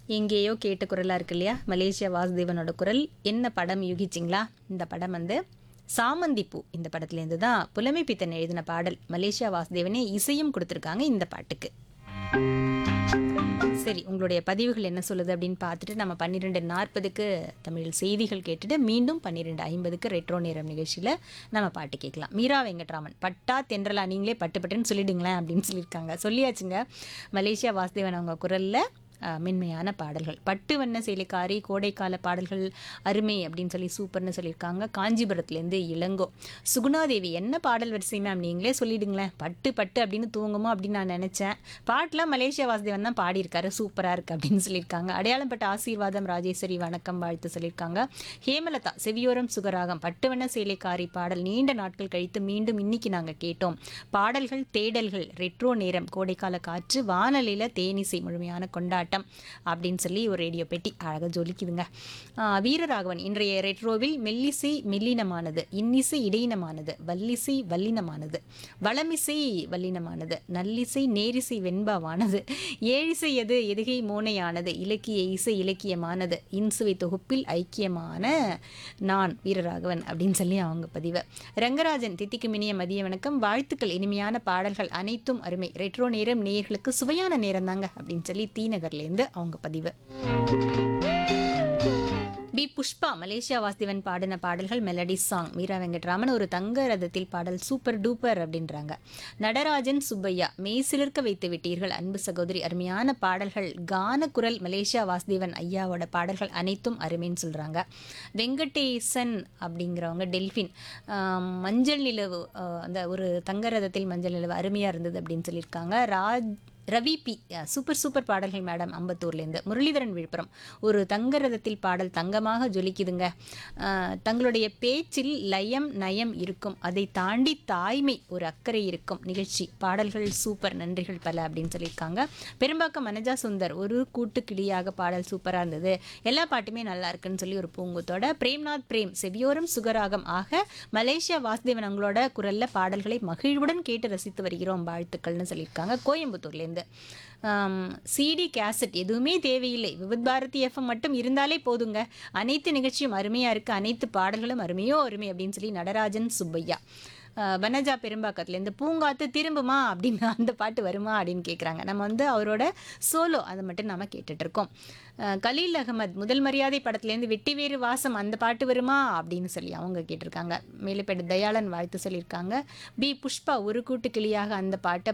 எங்கேயோ கேட்ட குரலாக இருக்கு இல்லையா மலேசியா வாசுதேவனோட குரல் என்ன படம் யூகிச்சிங்களா இந்த படம் வந்து சாமந்திப்பூ இந்த படத்துலேருந்து தான் புலமை பித்தன் எழுதின பாடல் மலேசியா வாசுதேவனே இசையும் கொடுத்துருக்காங்க இந்த பாட்டுக்கு சரி உங்களுடைய பதிவுகள் என்ன சொல்லுது அப்படின்னு பார்த்துட்டு நம்ம பன்னிரெண்டு நாற்பதுக்கு தமிழில் செய்திகள் கேட்டுட்டு மீண்டும் பன்னிரெண்டு ஐம்பதுக்கு ரெட்ரோ நேரம் நிகழ்ச்சியில் நம்ம பாட்டு கேட்கலாம் மீரா வெங்கட்ராமன் பட்டா தென்றலா நீங்களே பட்டு பட்டுன்னு சொல்லிடுங்களேன் அப்படின்னு சொல்லியிருக்காங்க சொல்லியாச்சுங்க மலேசியா வாசுதேவன் அவங்க குரலில் அஹ், மென்மையான பாடல்கள் பட்டு வண்ண சேலைக்காரி கோடைக்கால பாடல்கள் அருமை அப்படின்னு சொல்லி சூப்பர்னு சொல்லியிருக்காங்க காஞ்சிபுரத்துலேருந்து இளங்கோ சுகுணாதேவி என்ன பாடல் வரிசை மேம் நீங்களே சொல்லிடுங்களேன் பட்டு பட்டு அப்படின்னு தூங்குமோ அப்படின்னு நான் நினச்சேன் பாட்டில் மலேசியா வாசுதேவன் தான் பாடியிருக்காரு சூப்பராக இருக்குது அப்படின்னு சொல்லியிருக்காங்க அடையாளம்பட்ட ஆசீர்வாதம் ராஜேஸ்வரி வணக்கம் வாழ்த்து சொல்லியிருக்காங்க ஹேமலதா செவியோரம் சுகராகம் பட்டு வண்ண சேலைக்காரி பாடல் நீண்ட நாட்கள் கழித்து மீண்டும் இன்னைக்கு நாங்கள் கேட்டோம் பாடல்கள் தேடல்கள் ரெட்ரோ நேரம் கோடைக்கால காற்று வானொலியில் தேனிசை முழுமையான கொண்டாட்டம் அப்படின்னு சொல்லி ஒரு ரேடியோ பெட்டி அழகாக ஜொலிக்குதுங்க ஆஹ் வீரராகவன் இன்றைய ரெட்ரோவில் மெல்லிசை மெல்லினமானது இன்னிசை இடையினமானது வல்லிசை வல்லினமானது வளமிசை வல்லினமானது நல்லிசை நேரிசை வெண்பாவானது ஏழிசை எது எதுகை மோனையானது இலக்கிய இசை இலக்கியமானது இன்சுவை தொகுப்பில் ஐக்கியமான நான் வீரராகவன் அப்படின்னு சொல்லி அவங்க பதிவு ரங்கராஜன் தித்திக்கு மினிய மதிய வணக்கம் வாழ்த்துக்கள் இனிமையான பாடல்கள் அனைத்தும் அருமை ரெட்ரோ நேரம் நேயர்களுக்கு சுவையான நேரம் தாங்க அப்படின்னு சொல்லி டி நகர்லேருந்து அவங்க பதிவு பி புஷ்பா மலேசியா வாசுதேவன் பாடின பாடல்கள் மெலடி சாங் மீரா வெங்கட்ராமன் ஒரு தங்க ரதத்தில் பாடல் சூப்பர் டூப்பர் அப்படின்றாங்க நடராஜன் சுப்பையா மெய்சிலிர்க்க வைத்து விட்டீர்கள் அன்பு சகோதரி அருமையான பாடல்கள் கான குரல் மலேசியா வாசுதேவன் ஐயாவோட பாடல்கள் அனைத்தும் அருமைன்னு சொல்கிறாங்க வெங்கடேசன் அப்படிங்கிறவங்க டெல்ஃபின் ஆம், மஞ்சள் நிலவு ஆஹ், அந்த ஒரு தங்க ரதத்தில் மஞ்சள் நிலவு அருமையாக இருந்தது அப்படின்னு சொல்லியிருக்காங்க Raj Ravi P ah, super super பாடல்கள் மேடம் அம்பத்தூர்லேருந்து முரளிதரன் விழுப்புரம் ஒரு தங்க ரதத்தில் பாடல் தங்கமாக ஜொலிக்குதுங்க அஹ், தங்களுடைய பேச்சில் லயம் நயம் இருக்கும் அதை தாண்டி தாய்மை ஒரு அக்கறை இருக்கும் நிகழ்ச்சி பாடல்கள் சூப்பர் நன்றிகள் பல அப்படின்னு சொல்லியிருக்காங்க பெரும்பாக்கம் மனஜா சுந்தர் ஒரு கூட்டு கிளியாக பாடல் சூப்பராக இருந்தது எல்லா பாட்டுமே நல்லா இருக்குன்னு சொல்லி ஒரு பூங்குத்தோட பிரேம்நாத் பிரேம் செவியோரம் சுகராகம் ஆக மலேசியா வாசுதேவன் அவங்களோட குரல்ல பாடல்களை மகிழ்வுடன் கேட்டு ரசித்து வருகிறோம் வாழ்த்துக்கள்னு சொல்லியிருக்காங்க கோயம்புத்தூர்லேருந்து சிடி கேசட் எதுவுமே தேவையில்லை விவித் பாரதி எஃப்எம் மட்டும் இருந்தாலே போதுங்க அனைத்து நிகழ்ச்சியும் அருமையாக இருக்குது அனைத்து பாடல்களும் அருமையோ அருமை அப்படின்னு சொல்லி நடராஜன் சுப்பையா அஹ், வனஜா பெரும்பாக்கத்துலேருந்து பூங்காத்து திரும்புமா அப்படின்னு அந்த பாட்டு வருமா அப்படின்னு கேட்குறாங்க நம்ம வந்து அவரோட சோலோ அதை மட்டும் நம்ம கேட்டுட்டு இருக்கோம் அஹ், கலீல் அகமத் முதல் மரியாதை படத்துலேருந்து வெட்டி வேறு வாசம் அந்த பாட்டு வருமா அப்படின்னு சொல்லி அவங்க கேட்டிருக்காங்க மேலுப்பேட்டு தயாளன் வாழ்த்து சொல்லியிருக்காங்க பி புஷ்பா ஒரு கூட்டு கிளியாக அந்த பாட்டை